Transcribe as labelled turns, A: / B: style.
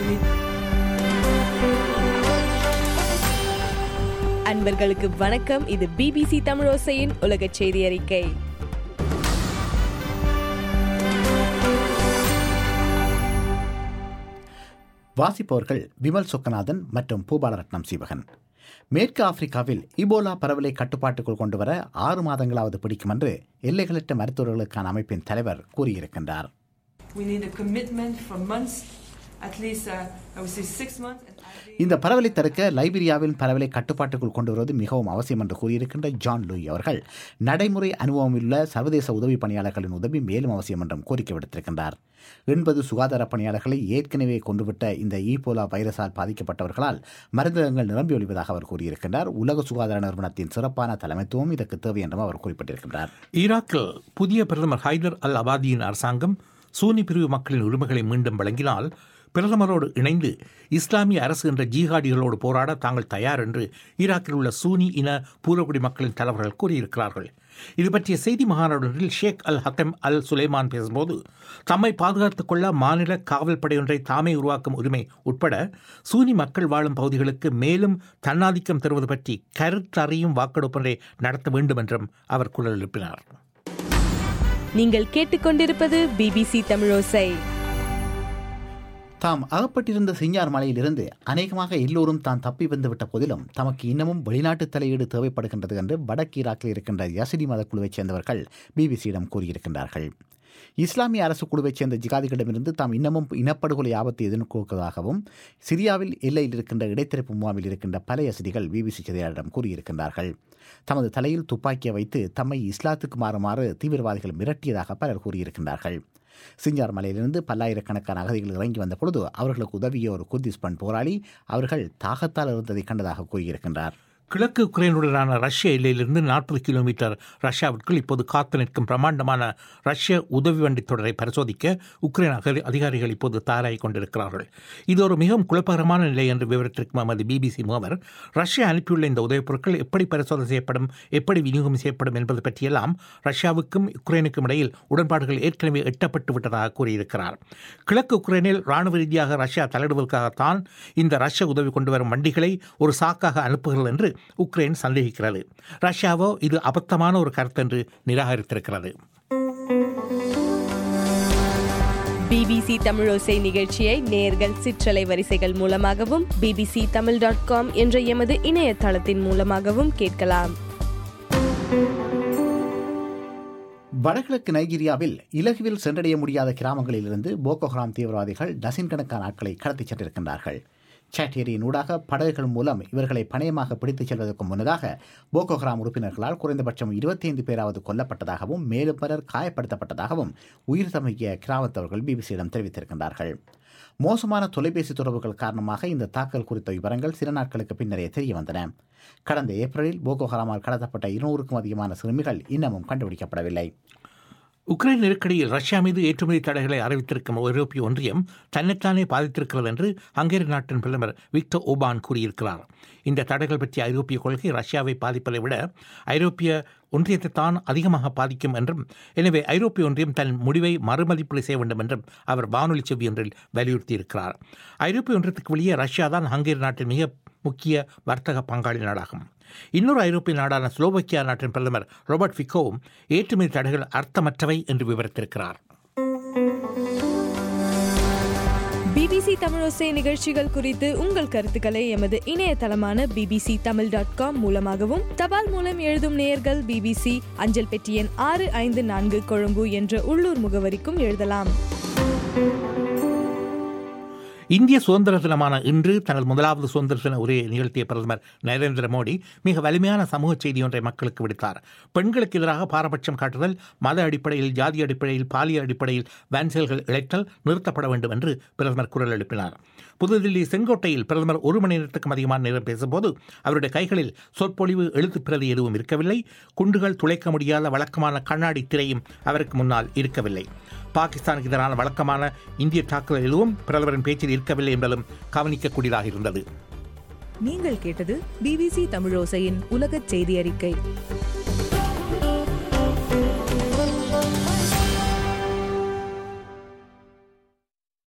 A: அன்பர்களுக்கு வணக்கம் இது பிபிசி தமிழோசையின் உலக செய்தி அறிக்கை
B: வாசிப்பவர்கள் விமல் சொக்கநாதன் மற்றும் பூபாலரட்னம் சீவகன் மேற்கு ஆப்பிரிக்காவில் இபோலா பரவலை கட்டுப்பாட்டுக்குள் கொண்டுவர ஆறு மாதங்களாவது பிடிக்கும் என்று எல்லைகளற்ற மருத்துவர்களுக்கான அமைப்பின் தலைவர் கூறியிருக்கின்றார்
C: We need a commitment for months, at least, uh, I would say six months. And I
B: இந்த பரவலை தடுக்க லைபீரியாவின் பரவலை கட்டுப்பாட்டுக்குள் கொண்டு வருவது மிகவும் அவசியம் என்று கூறியிருக்கின்ற ஜான் லூய் அவர்கள் நடைமுறை அனுபவமுள்ள சர்வதேச உதவி பணியாளர்களின் உதவி மேலும் அவசியம் என்றும் கோரிக்கை விடுத்திருக்கின்றார் எண்பது சுகாதார பணியாளர்களை ஏற்கனவே கொண்டுவிட்ட இந்த ஈபோலா வைரஸால் பாதிக்கப்பட்டவர்களால் மருந்தகங்கள் நிரம்பி ஒழிவதாக அவர் கூறியிருக்கின்றார் உலக சுகாதார நிறுவனத்தின் சிறப்பான தலைமைத்துவம் இதற்கு தேவை என்றும் அவர் குறிப்பிட்டிருக்கின்றார்
D: ஈராக்கில் புதிய பிரதமர் ஹைதர் அல் அபாதியின் அரசாங்கம் சூனி பிரிவு மக்களின் உரிமைகளை மீண்டும் வழங்கினால் பிரதமரோடு இணைந்து இஸ்லாமிய அரசு என்ற ஜிஹாடிகளோடு போராட தாங்கள் தயார் என்று ஈராக்கில் உள்ள சூனி இன பூர்வகுடி மக்களின் தலைவர்கள் கூறியிருக்கிறார்கள் இது பற்றிய செய்தி மகாநாடொன்றில் ஷேக் அல் ஹக்கம் அல் சுலைமான் பேசும்போது தம்மை பாதுகாத்துக் கொள்ள மாநில காவல் படையொன்றை தாமே உருவாக்கும் உரிமை உட்பட சூனி மக்கள் வாழும் பகுதிகளுக்கு மேலும் தன்னாதிக்கம் தருவது பற்றி கருத்தறியும் வாக்கெடுப்பொன்றை நடத்த வேண்டும் என்றும் அவர் குரல் எழுப்பினார்
A: நீங்கள் கேட்டுக்கொண்டிருப்பது பிபிசி தமிழோசை
B: தாம் அகப்பட்டிருந்த சிஞ்சார் மலையிலிருந்து அநேகமாக எல்லோரும் தான் தப்பி வந்துவிட்ட போதிலும் தமக்கு இன்னமும் வெளிநாட்டு தலையீடு தேவைப்படுகின்றது என்று வடக்கு ஈராக்கில் இருக்கின்ற யசிடி மத குழுவைச் சேர்ந்தவர்கள் பிபிசியிடம் கூறியிருக்கின்றார்கள் இஸ்லாமிய அரசு குழுவைச் சேர்ந்த ஜிகாதிகளிடமிருந்து தாம் இன்னமும் இனப்படுகொலை ஆபத்தை எதிர்நோக்குவதாகவும் சிரியாவில் எல்லையில் இருக்கின்ற இடைத்தரப்பு முகாமில் இருக்கின்ற பல யசிதிகள் பிபிசி செய்தியாளரிடம் கூறியிருக்கின்றார்கள் தமது தலையில் துப்பாக்கியை வைத்து தம்மை இஸ்லாத்துக்கு மாறுமாறு தீவிரவாதிகள் மிரட்டியதாக பலர் கூறியிருக்கின்றார்கள் சிஞ்சார் மலையிலிருந்து பல்லாயிரக்கணக்கான அகதிகள் இறங்கி வந்த பொழுது அவர்களுக்கு உதவிய ஒரு குர்திஸ் பெண் போராளி அவர்கள் தாகத்தால் இருந்ததை கண்டதாக கூறியிருக்கின்றார்
D: கிழக்கு உக்ரைனுடனான ரஷ்ய எல்லையிலிருந்து நாற்பது கிலோமீட்டர் ரஷ்யாவிற்குள் இப்போது காத்து நிற்கும் பிரமாண்டமான ரஷ்ய உதவி வண்டி தொடரை பரிசோதிக்க உக்ரைன் அகதி- அதிகாரிகள் இப்போது தயாராகிக் கொண்டிருக்கிறார்கள் இது ஒரு மிகவும் குழப்பகரமான நிலை என்று விவரித்திருக்கும் நமது பிபிசி முகவர் ரஷ்யா அனுப்பியுள்ள இந்த உதவிப் பொருட்கள் எப்படி பரிசோதனை செய்யப்படும் எப்படி விநியோகம் செய்யப்படும் என்பது பற்றியெல்லாம் ரஷ்யாவுக்கும் உக்ரைனுக்கும் இடையில் உடன்பாடுகள் ஏற்கனவே எட்டப்பட்டு விட்டதாக கூறியிருக்கிறார் கிழக்கு உக்ரைனில் ராணுவ ரீதியாக ரஷ்யா தலையிடுவதற்காகத்தான் இந்த ரஷ்ய உதவி கொண்டு வரும் வண்டிகளை ஒரு சாக்காக அனுப்புகிறது என்று உக்ரைன் சந்தேகிக்கிறது ரஷ்யாவோ இது அபத்தமான ஒரு கருத்து என்று நிராகரித்திருக்கிறது
A: பிபிசி தமிழோசை நிகழ்ச்சியை நேர்கள் சிற்றலை வரிசைகள் மூலமாகவும் பிபிசி தமிழ் டாட் காம் என்ற எமது இணையதளத்தின் மூலமாகவும் கேட்கலாம்
B: வடகிழக்கு நைஜீரியாவில் இலகுவில் சென்றடைய முடியாத கிராமங்களிலிருந்து போகோ ஹராம் தீவிரவாதிகள் டசின் கணக்கான ஆட்களை கடத்திச் சென்றிருக்கின்றார்கள் சாட் ஏரியின் ஊடாக படகுகள் மூலம் இவர்களை பணயமாக பிடித்துச் செல்வதற்கு முன்னதாக போகோ ஹராம் உறுப்பினர்களால் குறைந்தபட்சம் 25 பேராவது கொல்லப்பட்டதாகவும் மேலும் பலர் காயப்படுத்தப்பட்டதாகவும் உயிர் தமைய கிராமத்தவர்கள் பிபிசியிடம் தெரிவித்திருக்கின்றார்கள் மோசமான தொலைபேசி தொடர்புகள் காரணமாக இந்த தாக்கல் குறித்த விவரங்கள் சில நாட்களுக்கு பின்னரே தெரிய வந்தன கடந்த ஏப்ரலில் போகோ ஹராமால் கடத்தப்பட்ட இருநூறுக்கும் அதிகமான சிறுமிகள் இன்னமும் கண்டுபிடிக்கப்படவில்லை
D: உக்ரைன் நெருக்கடியில் ரஷ்யா மீது ஏற்றுமதி தடைகளை அறிவித்திருக்கும் ஐரோப்பிய ஒன்றியம் தன்னைத்தானே பாதித்திருக்கிறது என்று ஹங்கேரி நாட்டின் பிரதமர் விக்டர் ஓபான் கூறியிருக்கிறார் இந்த தடைகள் பற்றிய ஐரோப்பிய கொள்கை ரஷ்யாவை பாதிப்பதை விட ஐரோப்பிய ஒன்றியத்தை தான் அதிகமாக பாதிக்கும் என்றும் எனவே ஐரோப்பிய ஒன்றியம் தன் முடிவை மறுமதிப்பீடு செய்ய வேண்டும் என்றும் அவர் வானொலி செவ்வி ஒன்றில் வலியுறுத்தியிருக்கிறார் ஐரோப்பிய ஒன்றியத்துக்கு வெளியே ரஷ்யா தான் ஹங்கேரி நாட்டின் மிக முக்கிய வர்த்தக பங்காளி நாடாகும் இன்னொரு ஐரோப்பிய நாடான ஸ்லோவக்கியா நாட்டின் பிரதமர் ரோபர்ட் ஃபிகோவும் ஏற்றுமதி தடைகள் அர்த்தமற்றவை என்று விவரித்திருக்கிறார்
A: பிபிசி தமிழோசை நிகழ்ச்சிகள் குறித்து உங்கள் கருத்துக்களை எமது இணையதளமான பிபிசி தமிழ் டாட் காம் மூலமாகவும் தபால் மூலம் எழுதும் நேயர்கள் பிபிசி அஞ்சல் பெட்டி எண் ஆறு ஐந்து நான்கு கொழும்பு என்ற உள்ளூர் முகவரிக்கும் எழுதலாம்
D: இந்திய சுதந்திர தினமான இன்று தனது முதலாவது சுதந்திர தின உரையை நிகழ்த்திய பிரதமர் நரேந்திர மோடி மிக வலிமையான சமூக செய்தி ஒன்றை மக்களுக்கு விடுத்தார் பெண்களுக்கு எதிராக பாரபட்சம் காட்டுதல் மத அடிப்படையில் ஜாதி அடிப்படையில் பாலியல் அடிப்படையில் வேன்செல்கள் இழைத்தல் நிறுத்தப்பட வேண்டும் என்று பிரதமர் குரல் எழுப்பினார் புதுதில்லி செங்கோட்டையில் பிரதமர் ஒரு மணி நேரத்துக்கும் அதிகமான நேரம் பேசும்போது அவருடைய கைகளில் சொற்பொழிவு எழுத்துப் பிரதி எதுவும் இருக்கவில்லை குண்டுகள் துளைக்க முடியாத வழக்கமான கண்ணாடி திரையும் அவருக்கு முன்னால் இருக்கவில்லை பாகிஸ்தானுக்கு எதிரான வழக்கமான இந்திய தாக்குதல் எதுவும் பிரதமரின் பேச்சில் இருக்கவில்லை என்பதும் கவனிக்கக்கூடியதாக இருந்தது
E: நீங்கள் கேட்டது பிபிசி தமிழோசையின் உலகச் செய்தி அறிக்கை